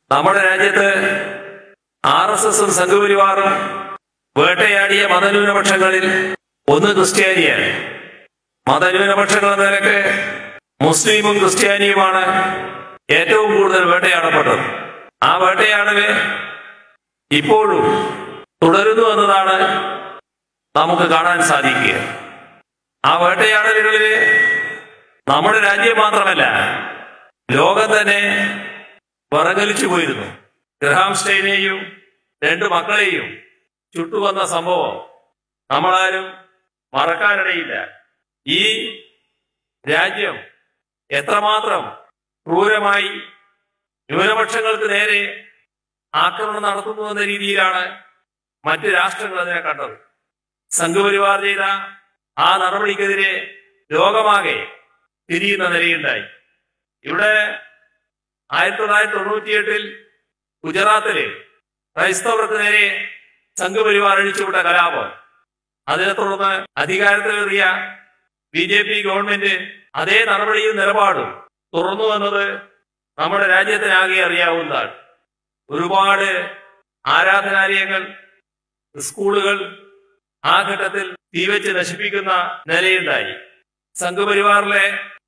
നമ്മുടെ രാജ്യത്ത് R S എസും സംഘപരിവാറും വേട്ടയാടിയ മതന്യൂനപക്ഷങ്ങളിൽ ഒന്ന് ക്രിസ്ത്യാനിയാണ് മതന്യൂനപക്ഷങ്ങൾ എന്ന നിലക്ക് മുസ്ലിമും ക്രിസ്ത്യാനിയുമാണ് ഏറ്റവും കൂടുതൽ വേട്ടയാടപ്പെട്ടത് ആ വേട്ടയാടല് ഇപ്പോഴും തുടരുന്നു എന്നതാണ് നമുക്ക് കാണാൻ സാധിക്കുക ആ വേട്ടയാടലുകളില് നമ്മുടെ രാജ്യം മാത്രമല്ല ലോകം തന്നെ വിറങ്ങലിച്ചു പോയിരുന്നു ഗ്രഹാം സ്റ്റൈനെയും രണ്ട് മക്കളെയും ചുട്ടുവന്ന സംഭവം നമ്മളാരും മറക്കാനിടയില്ല ഈ രാജ്യം എത്രമാത്രം ക്രൂരമായി ന്യൂനപക്ഷങ്ങൾക്ക് നേരെ ആക്രമണം നടത്തുന്നു എന്ന രീതിയിലാണ് മറ്റ് രാഷ്ട്രങ്ങൾ അതിനെ കണ്ടത് സംഘപരിവാർ ചെയ്ത ആ നടപടിക്കെതിരെ ലോകമാകെ തിരിയുന്ന നിലയുണ്ടായി ഇവിടെ ആയിരത്തി തൊള്ളായിരത്തി തൊണ്ണൂറ്റിയെട്ടിൽ ഗുജറാത്തില് ക്രൈസ്തവർക്ക് നേരെ സംഘപരിവാർ അഴിച്ചുവിട്ട കലാപം അതിനെ തുടർന്ന് അധികാരത്തിലേറിയ ബി ജെ പി ഗവൺമെന്റ് അതേ നടപടിയും നിലപാടും തുറന്നു എന്നത് നമ്മുടെ രാജ്യത്തിനാകെ അറിയാവുന്നതാണ് ഒരുപാട് ആരാധനാലയങ്ങൾ സ്കൂളുകൾ ആ ഘട്ടത്തിൽ തീവച്ച് നശിപ്പിക്കുന്ന നിലയുണ്ടായി സംഘപരിവാറിലെ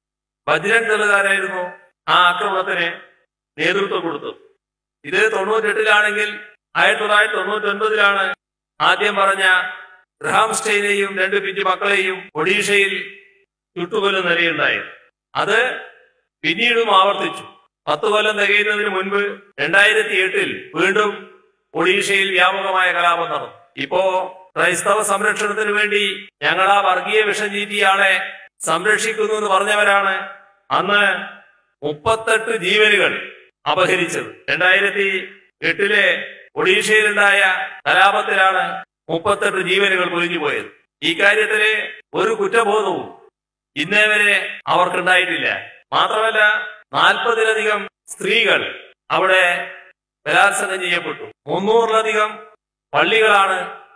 ബജ്രംഗ് ദളുകാരായിരുന്നു ആ ആക്രമണത്തിന് നേതൃത്വം കൊടുത്തത് ഇത് തൊണ്ണൂറ്റെട്ടിലാണെങ്കിൽ ആയിരത്തി തൊള്ളായിരത്തി തൊണ്ണൂറ്റി ഒൻപതിലാണ് ആദ്യം പറഞ്ഞ ഗ്രഹാം സ്റ്റെയിനെയും രണ്ട് പിഞ്ചു മക്കളെയും ഒഡീഷയിൽ ചുട്ടുകൊല്ലുന്ന നിലയുണ്ടായത് അത് പിന്നീടും ആവർത്തിച്ചു പത്ത് കൊല്ലം തികയുന്നതിന് മുൻപ് രണ്ടായിരത്തി എട്ടിൽ വീണ്ടും ഒഡീഷയിൽ വ്യാപകമായ കലാപം നടന്നു ഇപ്പോ ക്രൈസ്തവ സംരക്ഷണത്തിന് വേണ്ടി ഞങ്ങൾ ആ വർഗീയ വിഷം ചീറ്റിയാളെ സംരക്ഷിക്കുന്നു എന്ന് പറഞ്ഞവരാണ് അന്ന് മുപ്പത്തെട്ട് ജീവനുകൾ അപഹരിച്ചത് രണ്ടായിരത്തി എട്ടിലെ ഒഡീഷയിലുണ്ടായ കലാപത്തിലാണ് മുപ്പത്തെട്ട് ജീവനുകൾ പൊലിഞ്ഞു പോയത് ഈ കാര്യത്തില് ഒരു കുറ്റബോധവും ഇന്നേ വരെ അവർക്കുണ്ടായിട്ടില്ല മാത്രമല്ല നാൽപ്പതിലധികം സ്ത്രീകൾ അവിടെ ബലാത്സംഗം ചെയ്യപ്പെട്ടു മുന്നൂറിലധികം പള്ളികളാണ്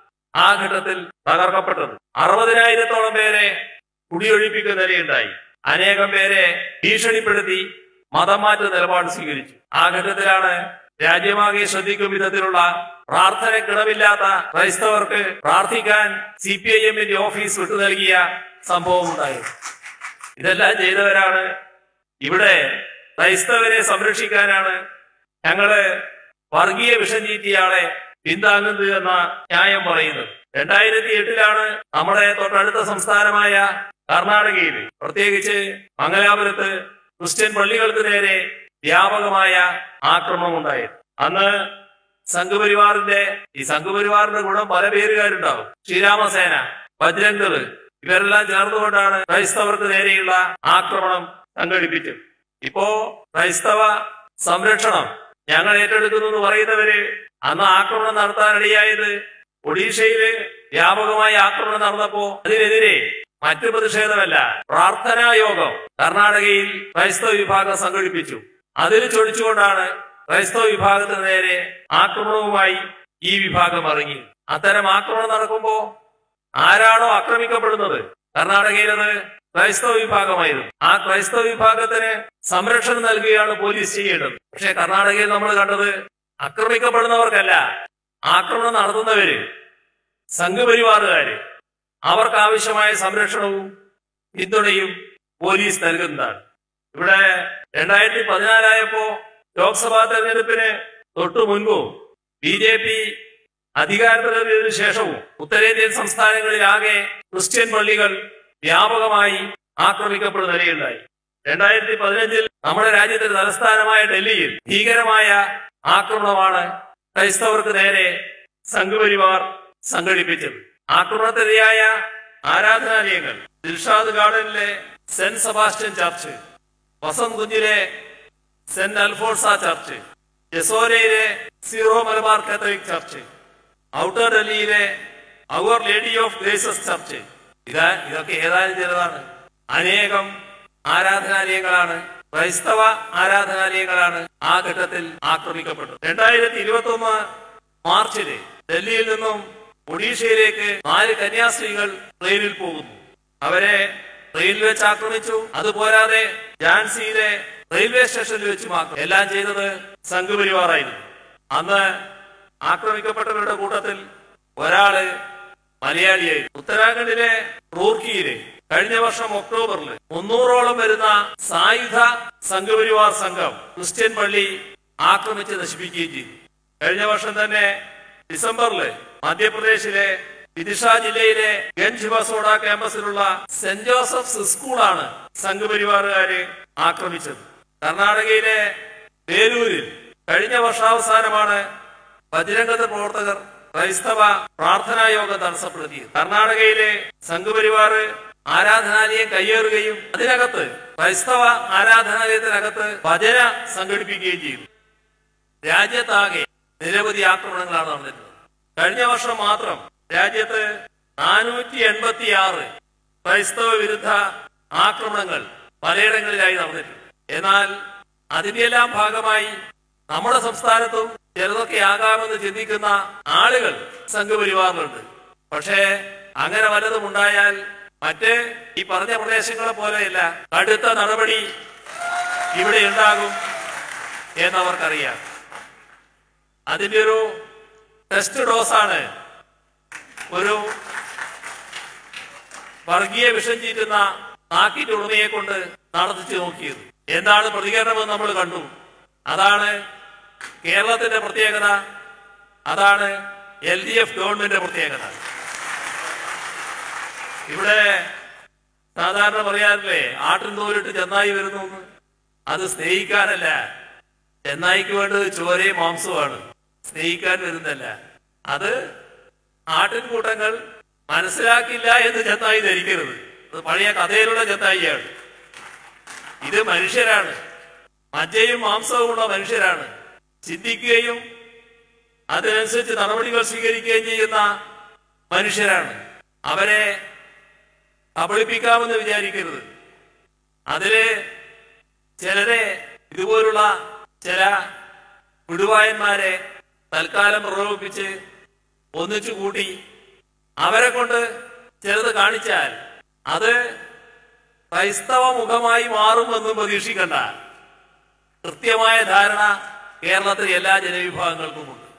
ആ ഘട്ടത്തിൽ തകർക്കപ്പെട്ടത് അറുപതിനായിരത്തോളം പേരെ കുടിയൊഴിപ്പിക്കുന്ന നിലയുണ്ടായി അനേകം പേരെ ഭീഷണിപ്പെടുത്തി മതം മാറ്റ നിലപാട് സ്വീകരിച്ചു ആ ഘട്ടത്തിലാണ് രാജ്യമാകെ ശ്രദ്ധിക്കും വിധത്തിലുള്ള പ്രാർത്ഥനക്കിടമില്ലാത്ത ക്രൈസ്തവർക്ക് പ്രാർത്ഥിക്കാൻ സി പി ഐ എമ്മിന്റെ ഓഫീസ് വിട്ടു നൽകിയ സംഭവം ഉണ്ടായത് ഇതെല്ലാം ചെയ്തവരാണ് ഇവിടെ ക്രൈസ്തവരെ സംരക്ഷിക്കാനാണ് ഞങ്ങള് വർഗീയ വിഷം ചീറ്റിയാളെ പിന്താങ്ങുന്നത് എന്ന ന്യായം പറയുന്നത് രണ്ടായിരത്തി എട്ടിലാണ് നമ്മുടെ തൊട്ടടുത്ത സംസ്ഥാനമായ കർണാടകയിൽ പ്രത്യേകിച്ച് മംഗലാപുരത്ത് ക്രിസ്ത്യൻ പള്ളികൾക്ക് നേരെ വ്യാപകമായ ആക്രമണം ഉണ്ടായത് അന്ന് സംഘപരിവാറിന്റെ ഈ സംഘപരിവാറിന്റെ ഗുണം പല പേരുകാരുണ്ടാവും ശ്രീരാമസേന ബജ്രംഗള് ഇവരെല്ലാം ചേർന്നുകൊണ്ടാണ് ക്രൈസ്തവർക്ക് നേരെയുള്ള ആക്രമണം സംഘടിപ്പിച്ചത് ഇപ്പോ ക്രൈസ്തവ സംരക്ഷണം ഞങ്ങൾ ഏറ്റെടുക്കുന്നു എന്ന് പറയുന്നവര് അന്ന് ആക്രമണം നടത്താനിടയായത് ഒഡീഷയില് വ്യാപകമായ ആക്രമണം നടന്നപ്പോ അതിനെതിരെ മറ്റു പ്രതിഷേധമല്ല പ്രാർത്ഥനാ യോഗം കർണാടകയിൽ ക്രൈസ്തവ വിഭാഗം സംഘടിപ്പിച്ചു അതിൽ ചൊടിച്ചുകൊണ്ടാണ് ക്രൈസ്തവ വിഭാഗത്തിന് നേരെ ആക്രമണവുമായി ഈ വിഭാഗം ഇറങ്ങി അത്തരം ആക്രമണം നടക്കുമ്പോ ആരാണോ ആക്രമിക്കപ്പെടുന്നത് കർണാടകയിലത് ക്രൈസ്തവ വിഭാഗമായിരുന്നു ആ ക്രൈസ്തവ വിഭാഗത്തിന് സംരക്ഷണം നൽകുകയാണ് പോലീസ് ചെയ്യേണ്ടത് പക്ഷെ കർണാടകയിൽ നമ്മൾ കണ്ടത് ആക്രമിക്കപ്പെടുന്നവർക്കല്ല ആക്രമണം നടത്തുന്നവര് സംഘപരിവാറുകാര് അവർക്ക് ആവശ്യമായ സംരക്ഷണവും പിന്തുണയും പോലീസ് നൽകുന്നതാണ് ഇവിടെ രണ്ടായിരത്തി പതിനാലായപ്പോ ലോക്സഭാ തെരഞ്ഞെടുപ്പിന് തൊട്ടു മുൻപും ബി ജെ പി അധികാരത്തിലേറിയതിനു ശേഷവും ഉത്തരേന്ത്യൻ സംസ്ഥാനങ്ങളിലാകെ ക്രിസ്ത്യൻ പള്ളികൾ വ്യാപകമായി ആക്രമിക്കപ്പെടുന്ന നിലയുണ്ടായി രണ്ടായിരത്തി പതിനഞ്ചിൽ നമ്മുടെ രാജ്യത്തിന്റെ തലസ്ഥാനമായ ഡൽഹിയിൽ ഭീകരമായ ആക്രമണമാണ് ക്രൈസ്തവർക്ക് നേരെ സംഘപരിവാർ സംഘടിപ്പിച്ചത് ആക്രമണത്തിനിരയായ ആരാധനാലയങ്ങൾ ദിൽഷാദ് ഗാർഡനിലെ സെന്റ് സെബാസ്റ്റ്യൻ ചർച്ച് വസന്ത് കുഞ്ഞിലെ സെന്റ് അൽഫോൺസ ചർച്ച് ജസോരയിലെ Syro Malabar Catholic church outer ഡൽഹിയിലെ our lady of graces church ഇതാ ഇതൊക്കെ ഏതാനും ചിലതാണ് അനേകം ആരാധനാലയങ്ങളാണ് ക്രൈസ്തവ ആരാധനാലയങ്ങളാണ് ആ ഘട്ടത്തിൽ ആക്രമിക്കപ്പെട്ടത് രണ്ടായിരത്തി ഇരുപത്തി ഒന്ന് മാർച്ചില് ഡൽഹിയിൽ നിന്നും ഒഡീഷയിലേക്ക് നാല് കന്യാസ്ത്രീകൾ ട്രെയിനിൽ പോകുന്നു അവരെ ട്രെയിനിൽ വെച്ച് ആക്രമിച്ചു അതുപോരാതെ ഝാൻസിയിലെ റെയിൽവേ സ്റ്റേഷനിൽ വെച്ച് മാത്രം എല്ലാം ചെയ്തത് സംഘപരിവാറായിരുന്നു അന്ന് ആക്രമിക്കപ്പെട്ടവരുടെ കൂട്ടത്തിൽ ഒരാള് മലയാളിയായിരുന്നു ഉത്തരാഖണ്ഡിലെ റൂർക്കിയിലെ കഴിഞ്ഞ വർഷം ഒക്ടോബറിൽ മുന്നൂറോളം വരുന്ന സായുധ സംഘപരിവാർ സംഘം ക്രിസ്ത്യൻ പള്ളി ആക്രമിച്ച് നശിപ്പിക്കുകയും ചെയ്തു കഴിഞ്ഞ വർഷം തന്നെ ഡിസംബറില് മധ്യപ്രദേശിലെ വിദിഷ ജില്ലയിലെ ഗഞ്ച് ബസോഡ ക്യാമ്പസിലുള്ള സെന്റ് ജോസഫ്സ് സ്കൂളാണ് സംഘപരിവാറുകാര് ആക്രമിച്ചത് കർണാടകയിലെ വേലൂരിൽ കഴിഞ്ഞ വർഷാവസാനമാണ് ബജരംഗത പ്രവർത്തകർ ക്രൈസ്തവ പ്രാർത്ഥനാ യോഗം തടസ്സപ്പെടുത്തിയത് കർണാടകയിലെ സംഘപരിവാർ ആരാധനാലയം കയ്യേറുകയും അതിനകത്ത് ക്രൈസ്തവ ആരാധനാലയത്തിനകത്ത് ഭജന സംഘടിപ്പിക്കുകയും ചെയ്തു രാജ്യത്താകെ നിരവധി ആക്രമണങ്ങളാണ് നടന്നിട്ടുള്ളത് കഴിഞ്ഞ വർഷം മാത്രം രാജ്യത്ത് നാനൂറ്റി എൺപത്തി ആറ് ക്രൈസ്തവ വിരുദ്ധ ആക്രമണങ്ങൾ പലയിടങ്ങളിലായി നടന്നിട്ടുണ്ട് എന്നാൽ അതിന്റെയെല്ലാം ഭാഗമായി നമ്മുടെ സംസ്ഥാനത്തും ചിലതൊക്കെ ആകാമെന്ന് ചിന്തിക്കുന്ന ആളുകൾ സംഘപരിവാറിലുണ്ട് പക്ഷേ അങ്ങനെ വല്ലതും ഉണ്ടായാൽ മറ്റ് ഈ പറഞ്ഞ പ്രദേശങ്ങളെ പോലെയല്ല കടുത്ത നടപടി ഇവിടെ ഉണ്ടാകും എന്നവർക്കറിയാം അതിന്റെ ഒരു ടെസ്റ്റ് ഡോസാണ് ഒരു വർഗീയ വിഷം ചീറ്റുന്ന നാക്കിന്റെ ഉടമയെ കൊണ്ട് നടത്തിച്ചു നോക്കിയത് എന്താണ് പ്രതികരണമെന്ന് നമ്മൾ കണ്ടു അതാണ് കേരളത്തിന്റെ പ്രത്യേകത അതാണ് എൽ ഡി എഫ് ഗവൺമെന്റിന്റെ പ്രത്യേകത ഇവിടെ സാധാരണ പറയാറില്ലേ ആട്ടിൻ തോലിട്ട് ചെന്നായി വരുന്നു എന്ന്. അത് സ്നേഹിക്കാനല്ല ചെന്നായിക്ക് വേണ്ടത് ചോരയും മാംസവുമാണ് സ്നേഹിക്കാൻ വരുന്നല്ല അത് ആട്ടിൻകൂട്ടങ്ങൾ മനസ്സിലാക്കില്ല എന്ന് ചെന്നായി ധരിക്കരുത് അത് പഴയ കഥയിലുള്ള ചെന്നായിയാണ് ഇത് മനുഷ്യരാണ് മജ്ജയും മാംസവുമുള്ള മനുഷ്യരാണ് ചിന്തിക്കുകയും അതിനനുസരിച്ച് നടപടികൾ സ്വീകരിക്കുകയും ചെയ്യുന്ന മനുഷ്യരാണ് അവരെ കബളിപ്പിക്കാമെന്ന് വിചാരിക്കരുത് അതില് ചിലരെ ഇതുപോലുള്ള ചില വിടുവായന്മാരെ തൽക്കാലം പ്രലോഭിപ്പിച്ച് ഒന്നിച്ചു കൂട്ടി അവരെ കൊണ്ട് ചിലത് കാണിച്ചാൽ അത് ക്രൈസ്തവ മുഖമായി മാറുമെന്നും പ്രതീക്ഷിക്കണ്ട കൃത്യമായ ധാരണ കേരളത്തിലെ എല്ലാ ജനവിഭാഗങ്ങൾക്കുമുണ്ട്